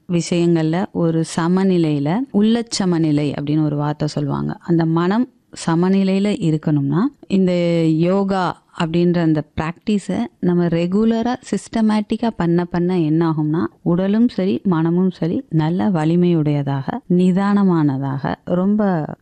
விஷயங்கள்ல ஒரு சமநிலையில உள்ளச் சமநிலை அப்படின்னு ஒரு வார்த்தை சொல்லுவாங்க அந்த மனம் சமநிலையில இருக்கணும்னா இந்த யோகா அப்படின்ற அந்த ப்ராக்டிஸை நம்ம ரெகுலராக சிஸ்டமேட்டிக்காக பண்ண பண்ண என்ன ஆகும்னா உடலும் சரி மனமும் சரி நல்ல வலிமையுடையதாக நிதானமானதாக ரொம்ப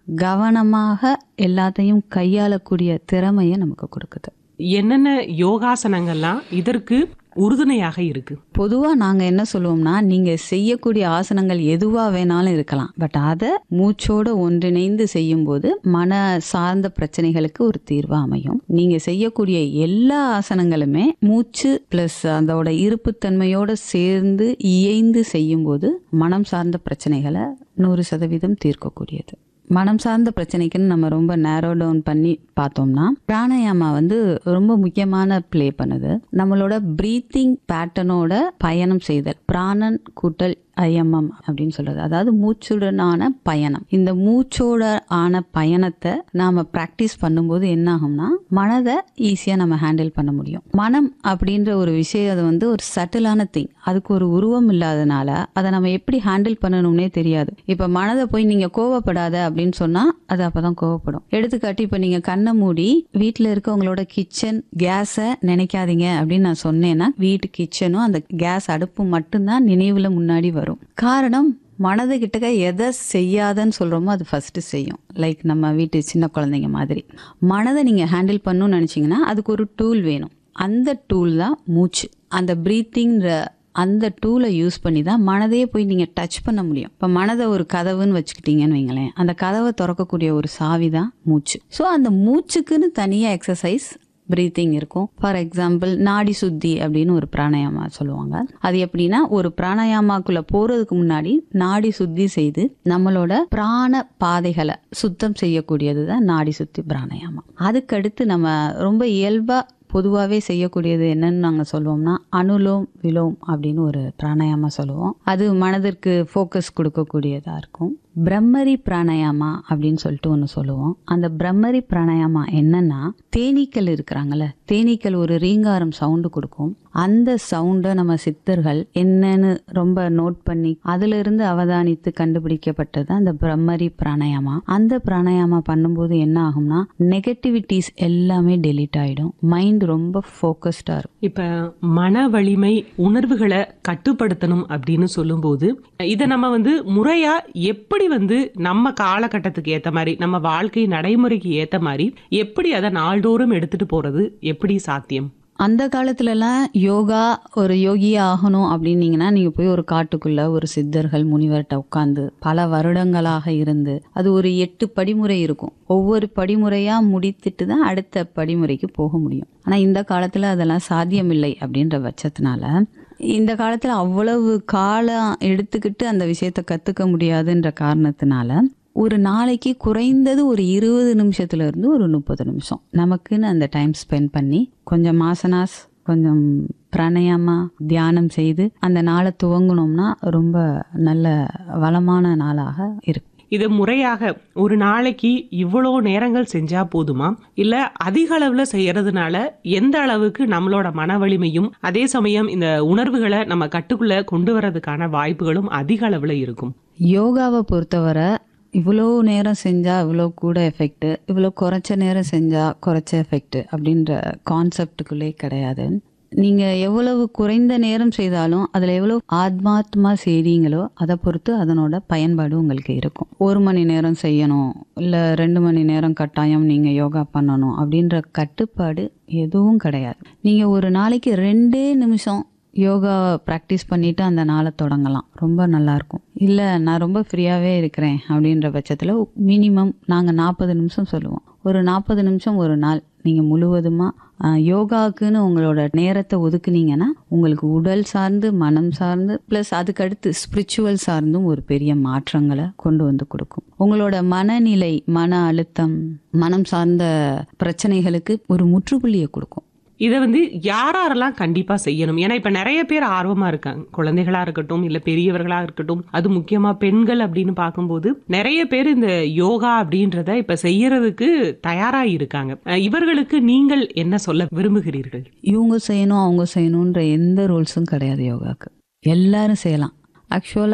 கவனமாக எல்லாத்தையும் கையாளக்கூடிய திறமையை நமக்கு கொடுக்குது என்னென்ன யோகாசனங்கள்லாம் இதற்கு உறுதுணையாக இருக்கு பொதுவாக நாங்கள் என்ன சொல்லுவோம்னா நீங்கள் செய்யக்கூடிய ஆசனங்கள் எதுவாக வேணாலும் இருக்கலாம் பட் அதை மூச்சோட ஒன்றிணைந்து செய்யும்போது மன சார்ந்த பிரச்சனைகளுக்கு ஒரு தீர்வு அமையும் நீங்கள் செய்யக்கூடிய எல்லா ஆசனங்களுமே மூச்சு ப்ளஸ் அதோட இருப்புத்தன்மையோட சேர்ந்து இயைந்து செய்யும்போது மனம் சார்ந்த பிரச்சனைகளை நூறு சதவீதம் தீர்க்கக்கூடியது மனம் சார்ந்த பிரச்சனைக்குன்னு நம்ம ரொம்ப நேரோ டவுன் பண்ணி பார்த்தோம்னா பிராணாயாமா வந்து ரொம்ப முக்கியமான ப்ளே பண்ணுது நம்மளோட ப்ரீத்திங் பேட்டர்னோட பயணம் செய்தல் பிராணன் கூட்டல் ஐஎம்எம் அப்படின்னு சொல்றது அதாவது மூச்சுடனான பயணம் இந்த மூச்சோட ஆன பயணத்தை நாம ப்ராக்டிஸ் பண்ணும்போது என்ன ஆகும்னா மனதை ஈஸியாக நம்ம ஹேண்டில் பண்ண முடியும் மனம் அப்படின்ற ஒரு விஷயம் அது வந்து ஒரு சட்டிலான திங் அதுக்கு ஒரு உருவம் இல்லாதனால அதை நம்ம எப்படி ஹேண்டில் பண்ணணும்னே தெரியாது இப்போ மனதை போய் நீங்க கோவப்படாத அப்படின்னு சொன்னா அது அப்பதான் கோவப்படும் எடுத்துக்காட்டி இப்போ நீங்க கண்ணை மூடி வீட்டில் இருக்கவங்களோட கிச்சன் கேஸை நினைக்காதீங்க அப்படின்னு நான் சொன்னேன்னா வீட்டு கிச்சனும் அந்த கேஸ் அடுப்பு மட்டும்தான் நினைவுல முன்னாடி வரும் காரணம் மனது கிட்டக்க எதை செய்யாதன்னு சொல்கிறோமோ அது ஃபஸ்ட்டு செய்யும் லைக் நம்ம வீட்டு சின்ன குழந்தைங்க மாதிரி மனதை நீங்கள் ஹேண்டில் பண்ணணும்னு நினச்சிங்கன்னா அதுக்கு ஒரு டூல் வேணும் அந்த டூல் தான் மூச்சு அந்த ப்ரீத்திங்கிற அந்த டூலை யூஸ் பண்ணி தான் மனதையே போய் நீங்கள் டச் பண்ண முடியும் இப்போ மனதை ஒரு கதவுன்னு வச்சுக்கிட்டீங்கன்னு வைங்களேன் அந்த கதவை திறக்கக்கூடிய ஒரு சாவி தான் மூச்சு ஸோ அந்த மூச்சுக்குன்னு தனியாக எக்ஸசைஸ் பிரீத்திங் இருக்கும் ஃபார் எக்ஸாம்பிள் நாடி சுத்தி அப்படின்னு ஒரு பிராணாயாமா சொல்லுவாங்க அது எப்படின்னா ஒரு பிராணாயாமாக்குள்ள போறதுக்கு முன்னாடி நாடி சுத்தி செய்து நம்மளோட பிராண பாதைகளை சுத்தம் செய்யக்கூடியது தான் நாடி சுத்தி பிராணாயாமா அதுக்கடுத்து நம்ம ரொம்ப இயல்பா பொதுவாகவே செய்யக்கூடியது என்னன்னு நாங்கள் சொல்லுவோம்னா அனுலோம் விலோம் அப்படின்னு ஒரு பிராணாயாமா சொல்லுவோம் அது மனதிற்கு ஃபோக்கஸ் கொடுக்கக்கூடியதாக இருக்கும் பிரம்மரி பிராணாயாமா அப்படின்னு சொல்லிட்டு ஒன்று சொல்லுவோம் அந்த பிரம்மரி பிராணாயாமா என்னன்னா தேனீக்கள் இருக்கிறாங்கல்ல தேனீக்கள் ஒரு ரீங்காரம் சவுண்டு கொடுக்கும் அந்த சவுண்டை நம்ம சித்தர்கள் என்னன்னு ரொம்ப நோட் பண்ணி அதுல இருந்து அவதானித்து கண்டுபிடிக்கப்பட்டது அந்த பிரம்மரி பிராணாயாமா அந்த பிராணாயாமா பண்ணும்போது என்ன ஆகும்னா நெகட்டிவிட்டிஸ் எல்லாமே டெலீட் ஆயிடும் மைண்ட் ரொம்ப ஃபோக்கஸ்டா இருக்கும் இப்ப மன வலிமை உணர்வுகளை கட்டுப்படுத்தணும் அப்படின்னு சொல்லும்போது இதை நம்ம வந்து முறையா எப்படி வந்து நம்ம காலகட்டத்துக்கு ஏத்த மாதிரி நம்ம வாழ்க்கை நடைமுறைக்கு ஏத்த மாதிரி எப்படி அதை நாள்தோறும் எடுத்துட்டு போறது எப்படி சாத்தியம் அந்த காலத்துலலாம் யோகா ஒரு யோகியா ஆகணும் அப்படின்னீங்கன்னா நீங்க போய் ஒரு காட்டுக்குள்ள ஒரு சித்தர்கள் முனிவர்கிட்ட உட்காந்து பல வருடங்களாக இருந்து அது ஒரு எட்டு படிமுறை இருக்கும் ஒவ்வொரு படிமுறையா முடித்துட்டு தான் அடுத்த படிமுறைக்கு போக முடியும் ஆனா இந்த காலத்துல அதெல்லாம் சாத்தியமில்லை அப்படின்ற பட்சத்தினால இந்த காலத்துல அவ்வளவு காலம் எடுத்துக்கிட்டு அந்த விஷயத்த கத்துக்க முடியாதுன்ற காரணத்தினால ஒரு நாளைக்கு குறைந்தது ஒரு இருபது நிமிஷத்துல இருந்து ஒரு முப்பது நிமிஷம் நமக்குன்னு அந்த டைம் ஸ்பெண்ட் பண்ணி கொஞ்சம் மாசனாஸ் கொஞ்சம் பிராணாயாமா தியானம் செய்து அந்த நாளை துவங்கினோம்னா ரொம்ப நல்ல வளமான நாளாக இருக்கும் இது முறையாக ஒரு நாளைக்கு இவ்வளோ நேரங்கள் செஞ்சா போதுமா இல்ல அதிக அளவுல செய்யறதுனால எந்த அளவுக்கு நம்மளோட மன வலிமையும் அதே சமயம் இந்த உணர்வுகளை நம்ம கட்டுக்குள்ள கொண்டு வரதுக்கான வாய்ப்புகளும் அதிக அளவுல இருக்கும் யோகாவை பொறுத்தவரை இவ்வளோ நேரம் செஞ்சால் இவ்வளோ கூட எஃபெக்ட் இவ்வளோ குறைச்ச நேரம் செஞ்சால் குறைச்ச எஃபெக்ட் அப்படின்ற கான்செப்டுக்குள்ளே கிடையாது நீங்கள் எவ்வளவு குறைந்த நேரம் செய்தாலும் அதில் எவ்வளோ ஆத்மாத்மா செய்றீங்களோ அதை பொறுத்து அதனோட பயன்பாடு உங்களுக்கு இருக்கும் ஒரு மணி நேரம் செய்யணும் இல்லை ரெண்டு மணி நேரம் கட்டாயம் நீங்கள் யோகா பண்ணணும் அப்படின்ற கட்டுப்பாடு எதுவும் கிடையாது நீங்கள் ஒரு நாளைக்கு ரெண்டே நிமிஷம் யோகா ப்ராக்டிஸ் பண்ணிட்டு அந்த நாளை தொடங்கலாம் ரொம்ப நல்லா இருக்கும் இல்லை நான் ரொம்ப ஃப்ரீயாகவே இருக்கிறேன் அப்படின்ற பட்சத்தில் மினிமம் நாங்கள் நாற்பது நிமிஷம் சொல்லுவோம் ஒரு நாற்பது நிமிஷம் ஒரு நாள் நீங்கள் முழுவதுமாக யோகாவுக்குன்னு உங்களோட நேரத்தை ஒதுக்குனீங்கன்னா உங்களுக்கு உடல் சார்ந்து மனம் சார்ந்து ப்ளஸ் அதுக்கடுத்து ஸ்பிரிச்சுவல் சார்ந்தும் ஒரு பெரிய மாற்றங்களை கொண்டு வந்து கொடுக்கும் உங்களோட மனநிலை மன அழுத்தம் மனம் சார்ந்த பிரச்சனைகளுக்கு ஒரு முற்றுப்புள்ளியை கொடுக்கும் இதை வந்து யாரெல்லாம் கண்டிப்பா செய்யணும் ஏன்னா இப்ப நிறைய பேர் ஆர்வமா இருக்காங்க குழந்தைகளா இருக்கட்டும் இல்ல பெரியவர்களா இருக்கட்டும் அது முக்கியமா பெண்கள் அப்படின்னு பார்க்கும்போது நிறைய பேர் இந்த யோகா அப்படின்றத இப்ப செய்யறதுக்கு தயாரா இருக்காங்க அஹ் இவர்களுக்கு நீங்கள் என்ன சொல்ல விரும்புகிறீர்கள் இவங்க செய்யணும் அவங்க செய்யணுன்ற எந்த ரூல்ஸும் கிடையாது யோகாக்கு எல்லாரும் செய்யலாம் ஆக்சுவலாக